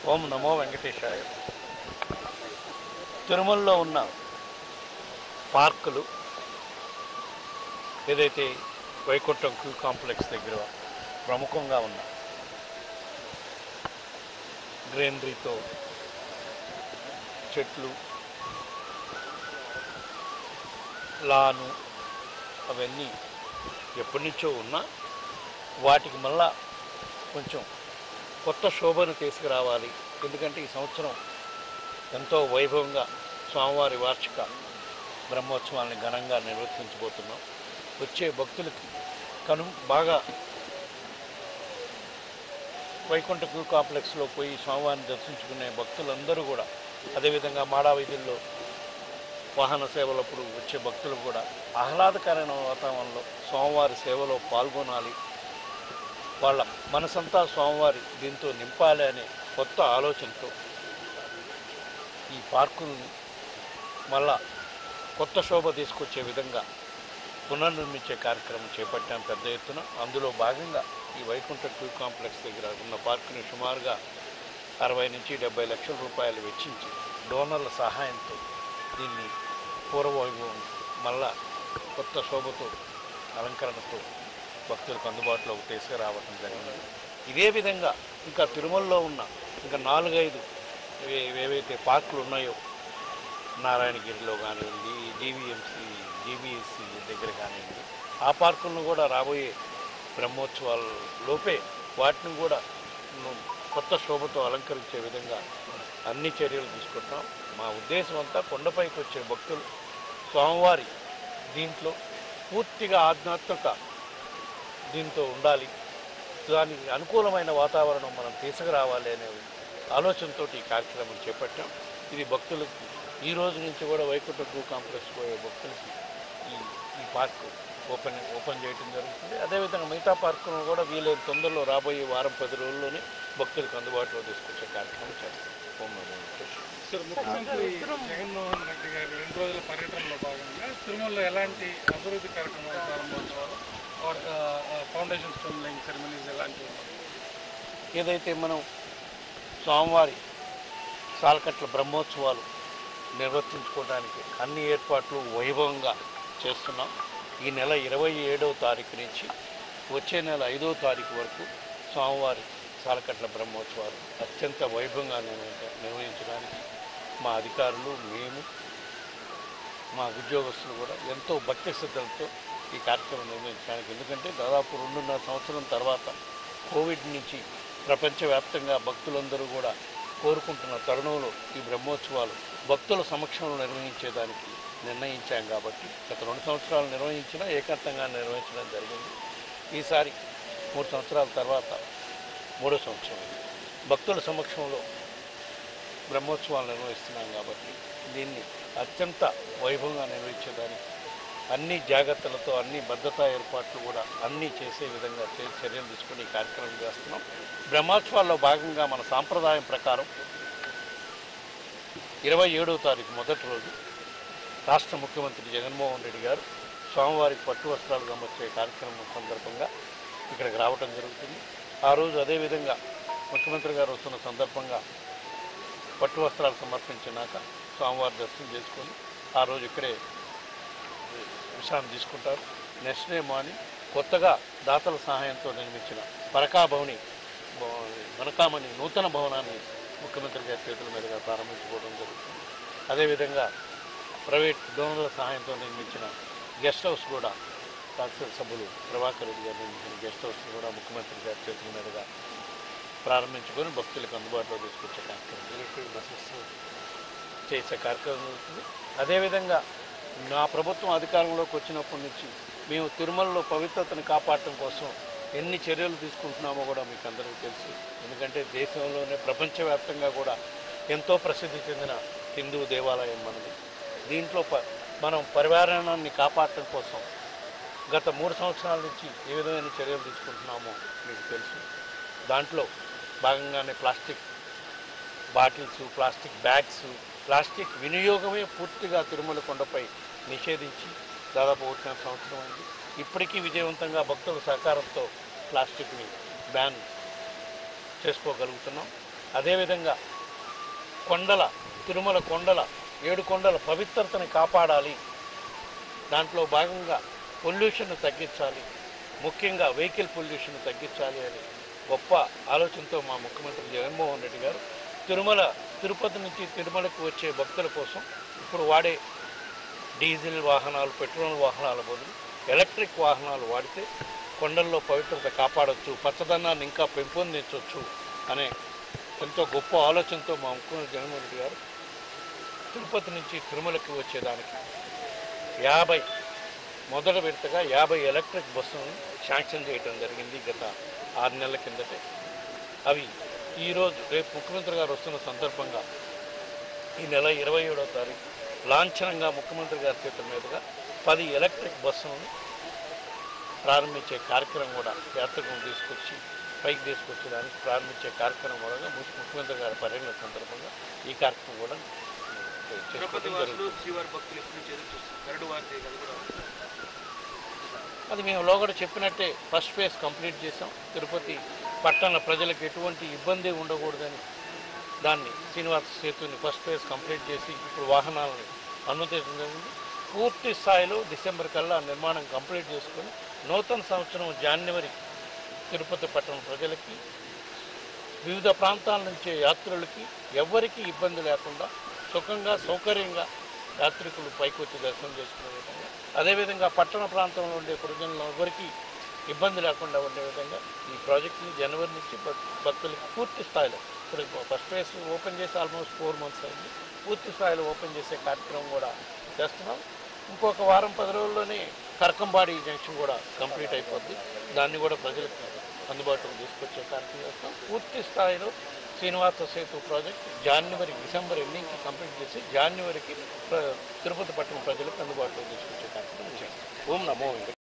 ఓం నమో వెంకటేశాయ తిరుమలలో ఉన్న పార్కులు ఏదైతే వైకుంఠం క్యూ కాంప్లెక్స్ దగ్గర ప్రముఖంగా ఉన్న గ్రీనరీతో చెట్లు లాను అవన్నీ ఎప్పటి నుంచో ఉన్నా వాటికి మళ్ళా కొంచెం కొత్త శోభను తీసుకురావాలి ఎందుకంటే ఈ సంవత్సరం ఎంతో వైభవంగా స్వామివారి వార్షిక బ్రహ్మోత్సవాల్ని ఘనంగా నిర్వర్తించబోతున్నాం వచ్చే భక్తులకి కను బాగా వైకుంఠ క్యూ కాంప్లెక్స్లో పోయి స్వామివారిని దర్శించుకునే భక్తులందరూ కూడా అదేవిధంగా మాడా వీధుల్లో వాహన సేవలప్పుడు వచ్చే భక్తులు కూడా ఆహ్లాదకరమైన వాతావరణంలో స్వామివారి సేవలో పాల్గొనాలి వాళ్ళ మనసంతా స్వామివారి దీంతో నింపాలి అనే కొత్త ఆలోచనతో ఈ పార్కుల్ని మళ్ళా కొత్త శోభ తీసుకొచ్చే విధంగా పునర్నిర్మించే కార్యక్రమం చేపట్టాం పెద్ద ఎత్తున అందులో భాగంగా ఈ వైకుంఠ క్యూ కాంప్లెక్స్ దగ్గర ఉన్న పార్కుని సుమారుగా అరవై నుంచి డెబ్బై లక్షల రూపాయలు వెచ్చించి డోనర్ల సహాయంతో దీన్ని పూర్వవైభవం మళ్ళా కొత్త శోభతో అలంకరణతో భక్తులకు అందుబాటులోకి తీసుకురావడం జరిగింది ఇదే విధంగా ఇంకా తిరుమలలో ఉన్న ఇంకా నాలుగైదు ఏ- ఏవైతే పార్కులు ఉన్నాయో నారాయణగిరిలో కానివ్వండి డివిఎంసి డివిఎస్సి దగ్గర కానివ్వండి ఆ పార్కులను కూడా రాబోయే బ్రహ్మోత్సవాల లోపే వాటిని కూడా ను- కొత్త శోభతో అలంకరించే విధంగా అన్ని చర్యలు తీసుకుంటున్నాం మా ఉద్దేశం అంతా కొండపైకి వచ్చే భక్తులు స్వామివారి దీంట్లో పూర్తిగా ఆధ్యాత్మిక దీంతో ఉండాలి దానికి అనుకూలమైన వాతావరణం మనం తీసుకురావాలి అనే ఆలోచనతో ఈ కార్యక్రమం చేపట్టాం ఇది భక్తులకు ఈ రోజు నుంచి కూడా వైకుంఠ టూ కాంప్లెక్స్ పోయే భక్తులకి ఈ ఈ పార్క్ ఓపెన్ ఓపెన్ చేయడం జరుగుతుంది అదేవిధంగా మిగతా పార్కులను కూడా వీలైన తొందరలో రాబోయే వారం పది రోజుల్లోనే భక్తులకు అందుబాటులో తీసుకొచ్చే కార్యక్రమం చేస్తాం ఓం నమో వెంకటేశ్వరాయ. సార్ ముఖ్యమంత్రి జగన్మోహన్ రెడ్డి గారి రెండు రోజుల పర్యటనలో భాగంగా తిరుమలలో ఎలాంటి అభివృద్ధి కార్యక్రమాలు ప్రారంభోత్సవాలు or foundation stone laying ceremonies ఎలాంటివి ఉన్నాయి? ఏదైతే మనం స్వామివారి సాలకట్ల బ్రహ్మోత్సవాలు నిర్వర్తించుకోవడానికి అన్ని ఏర్పాట్లు వైభవంగా చేస్తున్నాం ఈ నెల ఇరవై ఏడవ తారీఖు నుంచి వచ్చే నెల ఐదవ తారీఖు వరకు స్వామివారి సాలకట్ల బ్రహ్మోత్సవాలు అత్యంత వైభవంగా నిర్వహించ- నిర్వహించడానికి మా అధికారులు మేము మా ఉద్యోగస్తులు కూడా ఎంతో భక్తి శ్రద్ధలతో ఈ కార్యక్రమం నిర్వహించడానికి ఎందుకంటే దాదాపు రెండున్నర సంవత్సరం తర్వాత కోవిడ్ నుంచి ప్రపంచవ్యాప్తంగా భక్తులందరూ కూడా కోరుకుంటున్న తరుణంలో ఈ బ్రహ్మోత్సవాలు భక్తుల సమక్షంలో నిర్వహించేదానికి నిర్ణయించాం కాబట్టి గత రెండు సంవత్సరాలు నిర్వహించినా ఏకాంతంగా నిర్వహించడం జరిగింది ఈసారి మూడు సంవత్సరాల తర్వాత మూడో సంవత్సరం ఇది. భక్తుల సమక్షంలో బ్రహ్మోత్సవాలు నిర్వహిస్తున్నాం కాబట్టి దీన్ని అత్యంత వైభవంగా నిర్వహించేదానికి అన్ని జాగ్రత్తలతో అన్ని భద్రతా ఏర్పాట్లు కూడా అన్నీ చేసే విధంగా చే- చర్యలు తీసుకుని ఈ కార్యక్రమం చేస్తున్నాం బ్రహ్మోత్సవాల్లో భాగంగా మన సాంప్రదాయం ప్రకారం ఇరవై ఏడవ తారీఖు మొదటి రోజు రాష్ట్ర ముఖ్యమంత్రి జగన్మోహన్ రెడ్డి గారు స్వామివారికి పట్టు వస్త్రాలు సమర్చే కార్యక్రమం సందర్భంగా ఇక్కడికి రావటం జరుగుతుంది ఆ రోజు అదేవిధంగా ముఖ్యమంత్రి గారు వస్తున్న సందర్భంగా పట్టు వస్త్రాలు సమర్పించినాక స్వామివారి దర్శనం చేసుకొని ఆ రోజు ఇక్కడే విశ్రాంతి తీసుకుంటారు నెక్స్ట్ డే మార్నింగ్ కొత్తగా దాతల సహాయంతో నిర్మించిన పరకా భవని భవ- వనకామణి నూతన భవనాన్ని ముఖ్యమంత్రి గారి చేతుల మీదుగా ప్రారంభించుకోవడం జరుగుతుంది అదేవిధంగా ప్రైవేట్ డోనర్ల సహాయంతో నిర్మించిన గెస్ట్ హౌస్ కూడా శాసన సభ్యులు ప్రభాకర్ రెడ్డి గారు నిర్మించిన గెస్ట్ హౌస్ కూడా ముఖ్యమంత్రి గారి చేతుల మీదుగా ప్రారంభించుకొని భక్తులకు అందుబాటులో తీసుకొచ్చే కార్యక్రమం ఎలక్ట్రిక్ బస్సెస్ చేసే కార్యక్రమం జరుగుతుంది అదేవిధంగా నా ప్రభుత్వం అధికారంలోకి వచ్చినప్పటి నుంచి మేము తిరుమలలో పవిత్రతను కాపాడటం కోసం ఎన్ని చర్యలు తీసుకుంటున్నామో కూడా మీకు అందరికీ తెలుసు ఎందుకంటే దేశంలోనే ప్రపంచవ్యాప్తంగా కూడా ఎంతో ప్రసిద్ధి చెందిన హిందూ దేవాలయం మనది దీంట్లో ప మనం పర్యావరణాన్ని కాపాడటం కోసం గత మూడు సంవత్సరాల నుంచి ఏ విధమైన చర్యలు తీసుకుంటున్నామో మీకు తెలుసు దాంట్లో భాగంగానే plastic bottles plastic bags plastic వినియోగమే పూర్తిగా తిరుమల కొండపై నిషేధించి దాదాపు ఒకటిన్నర సంవత్సరం అయింది ఇప్పటికీ విజయవంతంగా భక్తుల సహకారంతో ప్లాస్టిక్ని బ్యాన్ చేసుకోగలుగుతున్నాం అదేవిధంగా కొండల తిరుమల కొండల ఏడు కొండల పవిత్రతని కాపాడాలి దాంట్లో భాగంగా పొల్యూషన్ తగ్గించాలి ముఖ్యంగా వెహికల్ పొల్యూషన్ తగ్గించాలి అని గొప్ప ఆలోచనతో మా ముఖ్యమంత్రి జగన్మోహన్ రెడ్డి గారు తిరుమల తిరుపతి నుంచి తిరుమలకు వచ్చే భక్తుల కోసం ఇప్పుడు వాడే డీజిల్ వాహనాలు పెట్రోల్ వాహనాల బదులు ఎలక్ట్రిక్ వాహనాలు వాడితే కొండల్లో పవిత్రత కాపాడొచ్చు పచ్చదనాన్ని ఇంకా పెంపొందించవచ్చు అనే ఎంతో గొప్ప ఆలోచనతో మా ముఖ్యమంత్రి జగన్మోహన్ రెడ్డి గారు తిరుపతి నుంచి తిరుమలకి వచ్చేదానికి యాభై మొదటి విడతగా యాభై ఎలక్ట్రిక్ బస్సులను శాంక్షన్ చేయడం జరిగింది గత ఆరు నెలల కిందటే అవి ఈరోజు రేపు ముఖ్యమంత్రి గారు వస్తున్న సందర్భంగా ఈ నెల ఇరవై ఏడవ తారీఖు లాంఛనంగా ముఖ్యమంత్రి గారి చేతుల మీదుగా పది ఎలక్ట్రిక్ బస్సులను ప్రారంభించే కార్యక్రమం కూడా యాత్రికులను తీసుకొచ్చి పైకి తీసుకొచ్చడానికి ప్రారంభించే కార్యక్రమం కూడా ము- ముఖ్యమంత్రి గారి పర్యటన సందర్భంగా ఈ కార్యక్రమం కూడా తిరుపతి చేసుకోవడం వాసులు జరుగుతుంది శ్రీవారి భక్తులు ఎప్పటి నుంచి ఎదురు చూస్తారు గరుడు వారి అది కూడా అది మేము లోగడ చెప్పినట్టే ఫస్ట్ ఫేజ్ కంప్లీట్ చేసాం తిరుపతి పట్టణ ప్రజలకు ఎటువంటి ఇబ్బంది ఉండకూడదని దాన్ని శ్రీనివాస సేతుని ఫస్ట్ ఫేజ్ కంప్లీట్ చేసి ఇప్పుడు వాహనాలను అనుమతించడం జరిగింది పూర్తి స్థాయిలో డిసెంబర్ కల్లా నిర్మాణం కంప్లీట్ చేసుకొని నూతన సంవత్సరం జనవరి తిరుపతి పట్టణ ప్రజలకి వివిధ ప్రాంతాల నుంచి యాత్రులకి ఎవ్వరికీ ఇబ్బంది లేకుండా సుఖంగా సౌకర్యంగా యాత్రికులు పైకి వచ్చి దర్శనం చేసుకునే విధంగా అదేవిధంగా పట్టణ ప్రాంతంలో ఉండే ప్రజలను ఎవరికి ఇబ్బంది లేకుండా ఉండే విధంగా ఈ ప్రాజెక్ట్ని జనవరి నుంచి భక్- భక్తులకి పూర్తి స్థాయిలో ఇప్పుడు ఫస్ట్ ఫేజ్ ఓపెన్ చేసి ఆల్మోస్ట్ ఫోర్ మంత్స్ అయింది పూర్తి స్థాయిలో ఓపెన్ చేసే కార్యక్రమం కూడా చేస్తున్నాం ఇంకొక వారం పది రోజుల్లోనే కరకంబాడి జంక్షన్ కూడా కంప్లీట్ అయిపోద్ది దాన్ని కూడా ప్రజలకు అందుబాటులోకి తీసుకొచ్చే కార్యక్రమం చేస్తాం పూర్తి స్థాయిలో శ్రీనివాస సేతు ప్రాజెక్ట్ జనవరి డిసెంబర్ ఎండింగ్కి కంప్లీట్ చేసి జనవరికి ప్ర- తిరుపతి పట్టణ ప్రజలకు అందుబాటులోకి తీసుకొచ్చే కార్యక్రమం చేస్తాం ఓం నమో వెంకటేశాయ.